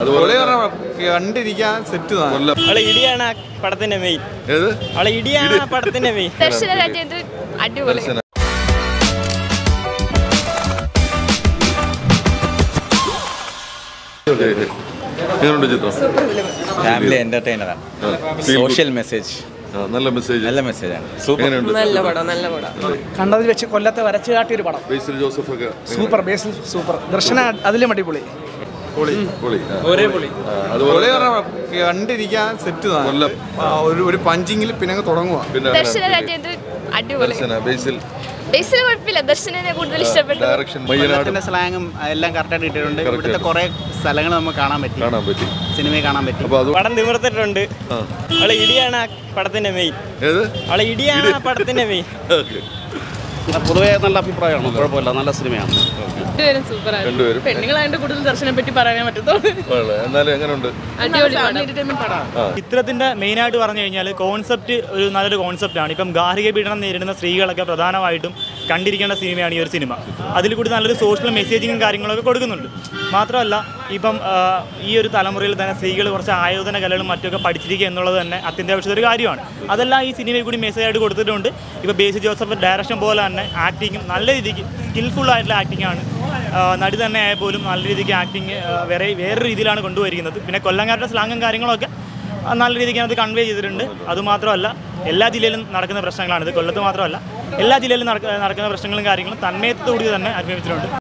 അതുപോലെ കണ്ടിരിക്കാൻ സെറ്റ് കൊല്ലം അവളെ ഇടിയാണ് ആ പടത്തിന്റെ മെയിൻ ഏത് അവളെ ഇടിയാണ് ആ പടത്തിന്റെ മെയിൻ ദർശന രാജേന്ദ്രൻ അടിപൊളി ദർശന എങ്ങനെയുണ്ട് ചിത്രം ഫാമിലി എന്റർടൈനറാണ് ആ, feel good. സോഷ്യൽ മെസ്സേജ് ആ, നല്ല മെസ്സേജ് നല്ല മെസ്സേജാണ് സൂപ്പർ എങ്ങനെയുണ്ട് നല്ല പടം നല്ല പടം കണ്ടതിൽ വെച്ച് കൊല്ലത്തെ വരച്ചു കാട്ടിയ ഒരു പടം ബേസിൽ ജോസഫ് ഒക്കെ സൂപ്പർ ബേസിൽ സൂപ്പർ ദർശന അതിലും അടിപൊളി പൊളി പൊളി ആ. ഒരേ പൊളി ആ, അതുപോലെ കണ്ടിരിക്കാൻ സെറ്റ് കൊല്ലം. ഒരു ഒരു പഞ്ചിങ്ങിൽ പിന്നെ അങ്ങ് തുടങ്ങുക പിന്നെ ദർശന രാജേന്ദ്രൻ അടിപൊളി ദർശന ബേസിൽ ബേസിൽ കുഴപ്പമില്ല ദർശനെ കൂടുതൽ ഇഷ്ടപ്പെട്ടു ഡയറക്ഷൻ മയ്യനാട് കൊല്ലത്തിന്റെ സ്ലാങ്ങും എല്ലാം കറക്റ്റായിട്ട് കിട്ടിയിട്ടുണ്ട് Correct ഇവിടുത്തെ ആയിട്ട്. കുറെ സ്ഥലങ്ങൾ നമുക്ക് കാണാൻ പറ്റി കാണാൻ പറ്റി സിനിമയെ കാണാൻ പറ്റി അപ്പൊ അത് പടം നിവർത്തിട്ടുണ്ട് ആ. അവളെ ഇടിയാണ് ആ പടത്തിന്റെ മെയിൻ ഏത് അവളെ ഇടിയാണ് ആ പടത്തിന്റെ മെയിൻ ഓക്കെ പൊതുവേ നല്ല അഭിപ്രായമാണ് കുഴപ്പമില്ല നല്ല സിനിമയാണ് രണ്ടുപേരും സൂപ്പർ രണ്ടുപേരും പെണ്ണുങ്ങളായിട്ട് കൂടുതൽ ദർശനെ പറ്റി പറയാനേ പറ്റത്തുള്ളൂ ആണ്. എന്നാലും എങ്ങനെയുണ്ട് അടിപൊളി പടം ചിത്രത്തിന്റെ മെയിൻ ആയിട്ട് പറഞ്ഞു കഴിഞ്ഞാൽ കോൺസെപ്റ്റ് ഒരു നല്ലൊരു കോൺസെപ്റ്റാണ് ഇപ്പം ഗാർഹിക പീഡനം നേരിടുന്ന സ്ത്രീകളൊക്കെ പ്രധാനമായിട്ടും കണ്ടിരിക്കേണ്ട സിനിമയാണ് ഈ ഒരു സിനിമ അതിൽ കൂടി നല്ലൊരു സോഷ്യൽ മെസ്സേജിങ്ങും കാര്യങ്ങളൊക്കെ കൊടുക്കുന്നുണ്ട് മാത്രമല്ല ഇപ്പം ആ, ഈ ഒരു തലമുറയിൽ തന്നെ സ്ത്രീകൾ കുറച്ച് ആയോധന കലകളും മറ്റൊക്കെ പഠിച്ചിരിക്കുക എന്നുള്ളത് തന്നെ അത്യന്താപേക്ഷിത ഒരു കാര്യമാണ് അതെല്ലാം ഈ സിനിമയിൽ കൂടി മെസ്സേജ് ആയിട്ട് കൊടുത്തിട്ടുണ്ട് ഇപ്പോൾ ബേസി ജോസഫ് ഡയറക്ഷൻ പോലെ തന്നെ ആക്ടിങ്ങും നല്ല രീതിക്ക് സ്കിൽഫുൾ ആയിട്ടുള്ള ആക്ടിംഗ് ആണ് ആ, നടി തന്നെ ആയാൽ പോലും നല്ല രീതിക്ക് ആക്ടിങ് വേറെ വേറെ രീതിയിലാണ് കൊണ്ടുവരിക്കുന്നത് പിന്നെ കൊല്ലങ്കാരുടെ സ്ലാങ്ങും കാര്യങ്ങളൊക്കെ ആ, നല്ല രീതിക്ക് അത് കൺവേ ചെയ്തിട്ടുണ്ട് അതുമാത്രമല്ല എല്ലാ ജില്ലയിലും നടക്കുന്ന പ്രശ്നങ്ങളാണിത് കൊല്ലത്ത് മാത്രമല്ല എല്ലാ ജില്ലയിലും നടക്ക- നടക്കുന്ന പ്രശ്നങ്ങളും കാര്യങ്ങളും തന്മയത്തോടുകൂടി തന്നെ അനുഭവിച്ചിട്ടുണ്ട്